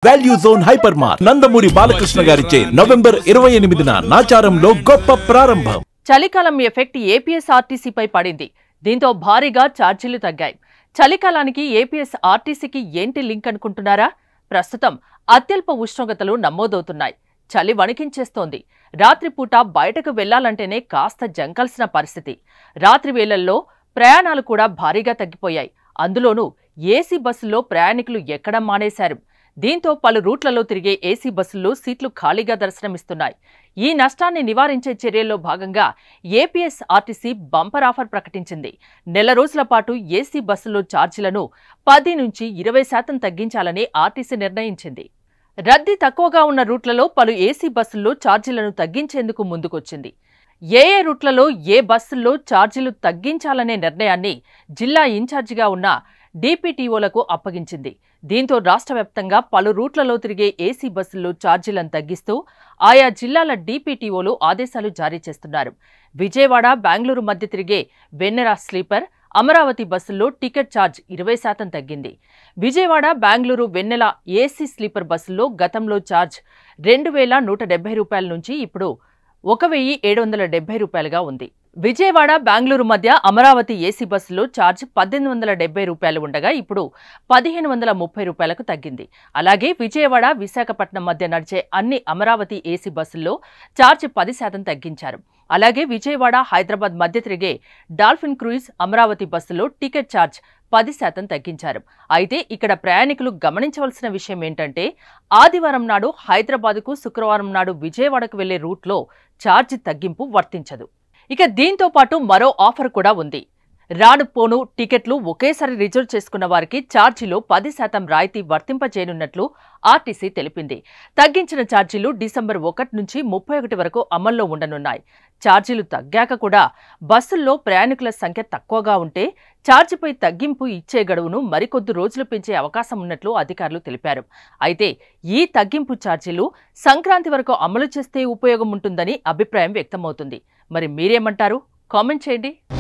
value zone hyper mart Nandamuri Balakrishna గారిచే November ఇరవై ఎనిమిదిన నాచారంలో గొప్ప ప్రారంభం చలికాలం ఎఫెక్ట్ ఏపీఎస్ఆర్టీసీపై పడింది దీంతో భారీగా ఛార్జీలు తగ్గాయి చలికాలానికి ఏపీఎస్ ఆర్టీసీకి ఏంటి లింక్ అనుకుంటున్నారా ప్రస్తుతం అత్యల్ప ఉష్ణోగ్రతలు నమోదవుతున్నాయి చలి వణికించేస్తోంది రాత్రిపూట బయటకు వెళ్లాలంటేనే కాస్త జంకాల్సిన పరిస్థితి రాత్రి వేళల్లో ప్రయాణాలు కూడా భారీగా తగ్గిపోయాయి అందులోనూ ఏసీ బస్సుల్లో ప్రయాణికులు ఎక్కడం మానేశారు దీంతో పలు రూట్లలో తిరిగే ఏసీ బస్సుల్లో సీట్లు ఖాళీగా దర్శనమిస్తున్నాయి ఈ నష్టాన్ని నివారించే చర్యల్లో భాగంగా ఏపీఎస్ ఆర్టీసీ బంపర్ ఆఫర్ ప్రకటించింది నెల రోజుల పాటు ఏసీ బస్సుల్లో ఛార్జీలను పది నుంచి ఇరవై శాతం తగ్గించాలని ఆర్టీసీ నిర్ణయించింది రద్దీ తక్కువగా ఉన్న రూట్లలో పలు ఏసీ బస్సుల్లో ఛార్జీలను తగ్గించేందుకు ముందుకొచ్చింది ఏ ఏ రూట్లలో ఏ బస్సుల్లో ఛార్జీలు తగ్గించాలనే నిర్ణయాన్ని జిల్లా ఇన్ఛార్జిగా ఉన్న డీపీటీఓలకు అప్పగించింది దీంతో రాష్ట్ర వ్యాప్తంగా పలు రూట్లలో తిరిగే ఏసీ బస్సుల్లో ఛార్జీలను తగ్గిస్తూ ఆయా జిల్లాల డీపీటీఓలు ఆదేశాలు జారీ చేస్తున్నారు విజయవాడ బెంగళూరు మధ్య తిరిగే వెన్నెర స్లీపర్ అమరావతి బస్సుల్లో టికెట్ ఛార్జ్ ఇరవై శాతం తగ్గింది విజయవాడ బెంగళూరు వెన్నెల ఏసీ స్లీపర్ బస్సుల్లో గతంలో ఛార్జ్ రెండు వేల నూట డెబ్బై రూపాయల నుంచి ఇప్పుడు ఒక వెయ్యి ఏడు వందల డెబ్బై రూపాయలుగా ఉంది విజయవాడ బెంగళూరు మధ్య అమరావతి ఏసీ బస్సులో ఛార్జ్ పద్దెనిమిది వందల డెబ్బై రూపాయలు ఉండగా ఇప్పుడు పదిహేను వందల ముప్పై రూపాయలకు తగ్గింది అలాగే విజయవాడ విశాఖపట్నం మధ్య నడిచే అన్ని అమరావతి ఏసీ బస్సుల్లో ఛార్జ్ పది శాతం తగ్గించారు అలాగే విజయవాడ హైదరాబాద్ మధ్య తిరిగే డాల్ఫిన్ క్రూయిజ్ అమరావతి బస్సులో టికెట్ ఛార్జ్ పది శాతం తగ్గించారు అయితే ఇక్కడ ప్రయాణికులు గమనించవలసిన విషయం ఏంటంటే ఆదివారం నాడు హైదరాబాద్కు శుక్రవారం నాడు విజయవాడకు వెళ్లే రూట్లో ఛార్జ్ తగ్గింపు వర్తించదు ఇక దీంతో పాటు మరో ఆఫర్ కూడా ఉంది రాను పోను టికెట్లు ఒకేసారి రిజర్వ్ చేసుకున్న వారికి ఛార్జీలో పది శాతం రాయితీ వర్తింపజేయనున్నట్లు ఆర్టీసీ తెలిపింది తగ్గించిన ఛార్జీలు డిసెంబర్ ఒకటి నుంచి ముప్పై ఒకటి వరకు అమల్లో ఉండనున్నాయి ఛార్జీలు తగ్గాక కూడా బస్సుల్లో ప్రయాణికుల సంఖ్య తక్కువగా ఉంటే ఛార్జీపై తగ్గింపు ఇచ్చే గడువును మరికొద్ది రోజులు పెంచే అవకాశం ఉన్నట్లు అధికారులు తెలిపారు అయితే ఈ తగ్గింపు ఛార్జీలు సంక్రాంతి వరకు అమలు చేస్తే ఉపయోగం ఉంటుందని అభిప్రాయం వ్యక్తమవుతుంది మరి మీరేమంటారు కామెంట్ చేయండి